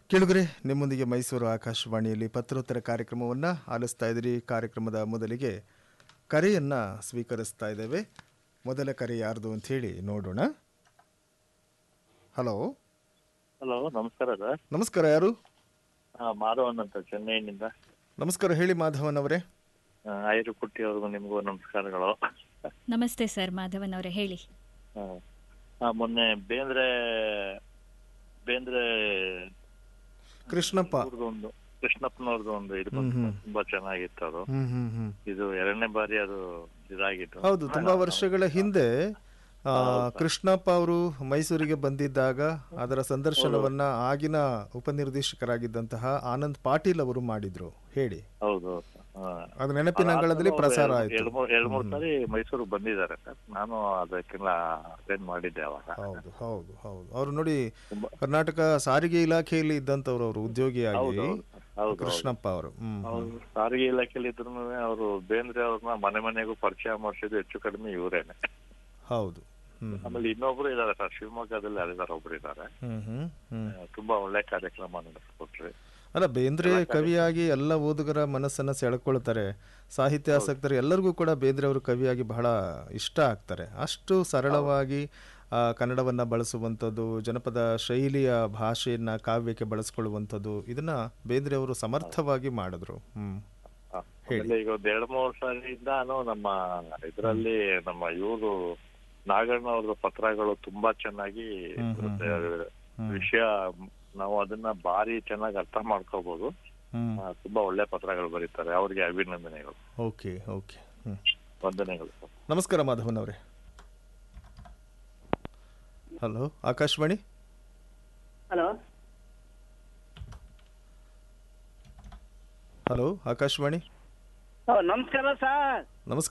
ಕೇಳುಗರೆ ನಿಮ್ಮೊಂದಿಗೆ ಮೈಸೂರು ಆಕಾಶವಾಣಿಯಲ್ಲಿ ಪತ್ರೋತ್ತರ ಕಾರ್ಯಕ್ರಮವನ್ನು ಆಲಿಸ್ತಾ ಇದ್ದೀರಿ ಕಾರ್ಯಕ್ರಮದ ಮೊದಲಿಗೆ ಕರೆಯನ್ನು ಸ್ವೀಕರಿಸ್ತಾ ಇದ್ದೇವೆ ಮೊದಲ ಕರೆ ಯಾರ್ದು ಅಂತ ಹೇಳಿ ನೋಡೋಣ ಹಲೋ ಹಲೋ ನಮಸ್ಕಾರ ಸರ್ ನಮಸ್ಕಾರ ಯಾರು ಹಾ ಮಾಧವನ್ ಅಂತ ಚೆನ್ನೈನಿಂದ ನಮಸ್ಕಾರ ಹೇಳಿ ಮಾಧವನ್ ಅವರೇ ಐರು ಪುಟ್ಟಿ ಅವ್ರಿಗೂ ನಿಮಗೂ ನಮಸ್ಕಾರಗಳು ನಮಸ್ತೆ ಸರ್ ಮಾಧವನ್ ಅವರೇ ಹೇಳಿ ಹಾ. ಹಾ, ಮೊನ್ನೆ ಬೇಂದ್ರೆ ಬೇಂದ್ರೆ ಕೃಷ್ಣಪ್ಪ ಅವ್ರದ್ದು ಒಂದು ಕೃಷ್ಣಪ್ಪನವ್ರದ್ದು ಒಂದು ಇದು ಹ್ಮ್, ಬಂತು. ಹ್ಮ್. ತುಂಬಾ ಚೆನ್ನಾಗಿತ್ತು ಅದು ಹ್ಮ್ ಹ್ಮ್ ಹ್ಮ್ ಇದು ಎರಡನೇ ಬಾರಿ ಅದು ಇದಾಗಿತ್ತು ಹೌದು ತುಂಬಾ ವರ್ಷಗಳ ಹಿಂದೆ ಆ, ಕೃಷ್ಣಪ್ಪ ಅವರು ಮೈಸೂರಿಗೆ ಬಂದಿದ್ದಾಗ ಅದರ ಸಂದರ್ಶನವನ್ನ ಆಗಿನ ಉಪನಿರ್ದೇಶಕರಾಗಿದ್ದಂತಹ ಆನಂದ್ ಪಾಟೀಲ್ ಅವರು ಮಾಡಿದ್ರು ಹೇಳಿ ಹೌದು ಹಾ. ಅದು ನೆನಪಿನ ಅಂಗಳದಲ್ಲಿ ಅವ್ರು ಪ್ರಸಾರ ಎರಡ್- ಆಯ್ತು ಎರಡ್ ಮೂರ್ ಎರಡ್ ಮೂರ್ ಸಾರಿ ಮೈಸೂರಿಗೆ ಬಂದಿದ್ದಾರೆ ಸರ್ ನಾನು ಅದಕ್ಕೆಲ್ಲ ಅಟೆಂಡ್ ಮಾಡಿದ್ದೆ ಅವಾಗ ಹೌದು ಹೌದು ಹೌದು ಅವರು ನೋಡಿ ತುಂಬಾ ಕರ್ನಾಟಕ ಸಾರಿಗೆ ಇಲಾಖೆಯಲ್ಲಿ ಇದ್ದಂತವ್ರು ಅವರು ಉದ್ಯೋಗಿಯಾಗಿ ಹೌದು ಹೌದು ಹೌದು ಕೃಷ್ಣಪ್ಪ ಅವರು ಹ್ಮ್ ಅವ್ರು ಸಾರಿಗೆ ಇಲಾಖೆಯಲ್ಲಿ ಇದ್ರು ಅವರು ಬೇಂದ್ರೆ ಅವ್ರನ್ನ ಮನೆ ಮನೆಗೂ ಪರಿಚಯ ಮಾಡಿಸಿದ್ದು ಹೆಚ್ಚು ಕಡಿಮೆ ಇವರೇನೆ ಹೌದು ಹ್ಮ್ ಆಮೇಲೆ ಇನ್ನೊಬ್ರು ಇದಾರೆ ಸರ್ ಶಿವಮೊಗ್ಗದಲ್ಲಿ ಯಾರಿದಾರ ಒಬ್ರು ಇದಾರೆ ಹ್ಮ್ ಹ್ಮ್ ಹ್ಮ್ ಆ, ತುಂಬಾ ಒಳ್ಳೆ ಕಾರ್ಯಕ್ರಮ ನಡೆಸ್ಕೊಟ್ರಿ ಅಲ್ಲ ಬೇಂದ್ರೆ ಕವಿಯಾಗಿ ಎಲ್ಲ ಓದುಗರ ಮನಸ್ಸನ್ನ ಸೆಳ್ಕೊಳ್ತಾರೆ ಸಾಹಿತ್ಯ ಆಸಕ್ತರು ಎಲ್ಲರಿಗೂ ಕೂಡ ಬೇಂದ್ರೆ ಅವರು ಕವಿಯಾಗಿ ಬಹಳ ಇಷ್ಟ ಆಗ್ತಾರೆ ಅಷ್ಟು ಸರಳವಾಗಿ ಆ, ಕನ್ನಡವನ್ನ ಬಳಸುವಂಥದ್ದು ಜನಪದ ಶೈಲಿಯ ಭಾಷೆಯನ್ನ ಕಾವ್ಯಕ್ಕೆ ಬಳಸ್ಕೊಳ್ಳುವಂಥದ್ದು ಇದನ್ನ ಬೇಂದ್ರೆ ಅವರು ಸಮರ್ಥವಾಗಿ ಮಾಡಿದ್ರು ಹ್ಮ್ ಆ, ಆಮೇಲೆ ಈಗ ಒಂದ್ ಎರಡ್ ಮೂರ್ ಸಾರಿಯಿಂದಾನು ನಮ್ಮ ಇದ್ರಲ್ಲಿ ನಮ್ಮ ಇವರು ನಾಗಣ್ಣ ಅವ್ರದ್ದು ಪತ್ರಗಳು ತುಂಬಾ ಚೆನ್ನಾಗಿ ಹ್ಮ್, ಹ್ಮ್, ಬರುತ್ತೆ. ಹ್ಮ್. ವಿಷಯ ನಾವು ಅದನ್ನ ಭಾರಿ ಚೆನ್ನಾಗಿ ಅರ್ಥ ಮಾಡ್ಕೋಬಹುದು ಹ್ಮ್ ಆ, ತುಂಬಾ ಒಳ್ಳೆ ಪತ್ರಗಳು ಬರೀತಾರೆ ಅವ್ರಿಗೆ ಅಭಿನಂದನೆಗಳು ಓಕೆ ಓಕೆ ಹ್ಮ್ ವಂದನೆಗಳು ಸರ್ ನಮಸ್ಕಾರ ಮಾಧವನ್ ಅವರೇ hello Akashvani hello hello Akashvani ನಮಸ್ಕಾರ ಸರ್ ನಮಸ್ಕಾರ